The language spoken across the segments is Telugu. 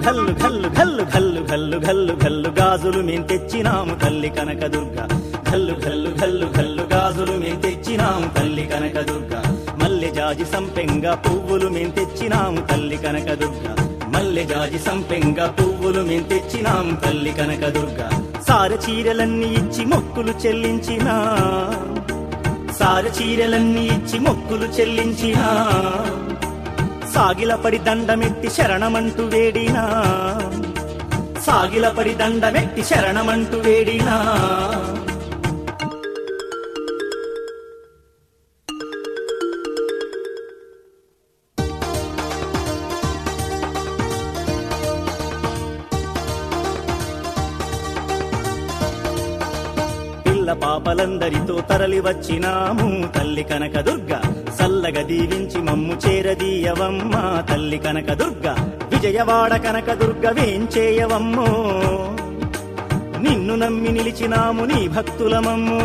ఘల్లు ఘల్లు ఘల్లు ఘల్లు ఘల్లు ఘల్లు ఘల్లు గాజులు మేం తెచ్చినాము తల్లి కనకదుర్గ ఘల్లు ఘల్లు ఘల్లు ఘల్లు గాజులు మేం తెచ్చినాము తల్లి కనకదుర్గ మల్లె జాజి సంపెంగ పువ్వులు మేం తెచ్చినాము తల్లి కనకదుర్గ మల్లె జాజి సంపెంగ పువ్వులు మేం తెచ్చినాము తల్లి కనకదుర్గ సార చీరలన్నీ ఇచ్చి మొక్కులు చెల్లించినా సార చీరలన్నీ ఇచ్చి మొక్కులు చెల్లించినా సాగిలపడి దండమెట్టి శరణమంటూ వేడినా సాగిలపడి దండమెట్టి శరణమంటూ వేడినా పిల్ల పాపలందరితో తరలి వచ్చినాము తల్లి కనకదుర్గ సల్లగ దీవించి మమ్ము చేరదీయవమ్మ తల్లి కనకదుర్గ విజయవాడ కనకదుర్గ వేంచేయవమ్మో నిన్ను నమ్మి నిలిచినాము నీ భక్తులమమ్మో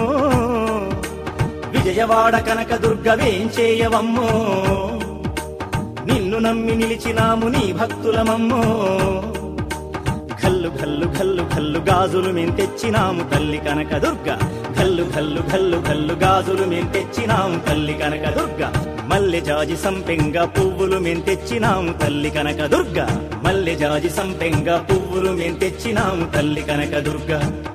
విజయవాడ కనకదుర్గ వేంచేయవమ్మో నిన్ను నమ్మి నిలిచినాము నీ భక్తులమమ్మో ఘల్లు ఘల్లు ఘల్లు ఘల్లు గాజులు మేం తెచ్చినాము తల్లి కనకదుర్గ ఘల్లు ఘల్లు ఘల్లు ఘల్లు గాజులు మేం తెచ్చినాము తల్లి కనకదుర్గ మల్లె జాజి సంపెంగ పువ్వులు మేం తెచ్చినాము తల్లి కనకదుర్గ మల్లె జాజి సంపెంగ పువ్వులు మేం తెచ్చినాము తల్లి కనకదుర్గ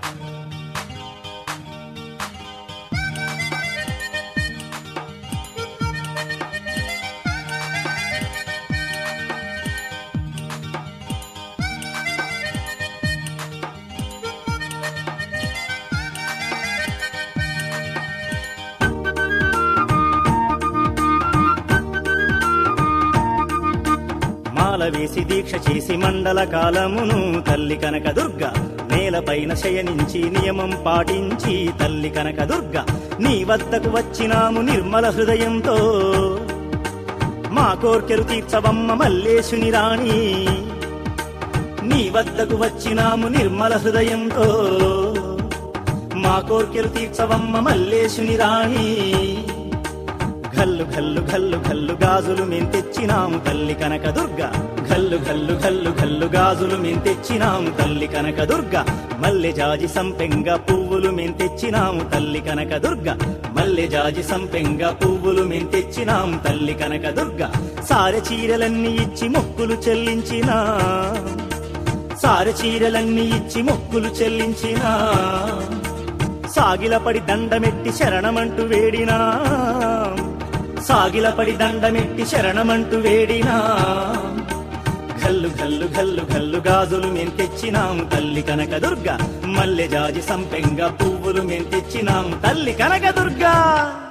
మాల వేసి దీక్ష చేసి మండల కాలమును తల్లి కనకదుర్గ నేలపైన శయనించి నియమం పాటించి తల్లి కనకదుర్గ నీ వద్దకు వచ్చినాము నిర్మల హృదయంతో మా కోర్కెలు తీర్చవమ్మ మల్లేశుని రాణి నీ వద్దకు వచ్చినాము నిర్మల హృదయంతో మా కోర్కెలు తీర్చవమ్మ మల్లేశుని రాణి ఘల్లు ఘల్లు ఘల్లు ఘల్లు గాజులు మేం తెచ్చినాము తల్లి కనకదుర్గ ఘల్లు ఘల్లు ఘల్లు ఘల్లు గాజులు మేం తెచ్చినాము తల్లి కనకదుర్గ మల్లె జాజి సంపెంగ పువ్వులు మేం తెచ్చినాము తల్లి కనకదుర్గ మల్లె జాజి సంపెంగ పువ్వులు మేం తెచ్చినాము తల్లి కనకదుర్గ సారె చీరలన్నీ ఇచ్చి మొక్కులు చెల్లించినా సారె చీరలన్నీ ఇచ్చి మొక్కులు చెల్లించినా సాగిలపడి దండమెట్టి శరణమంటూ వేడినా సాగిలపడి దండమెట్టి శరణమంటూ వేడినా ఘల్లు ఘల్లు ఘల్లు ఘల్లు గాజులు మేం తెచ్చినాము తల్లి కనకదుర్గ మల్లె జాజి సంపెంగ పువ్వులు మేం తెచ్చినాము తల్లి కనకదుర్గా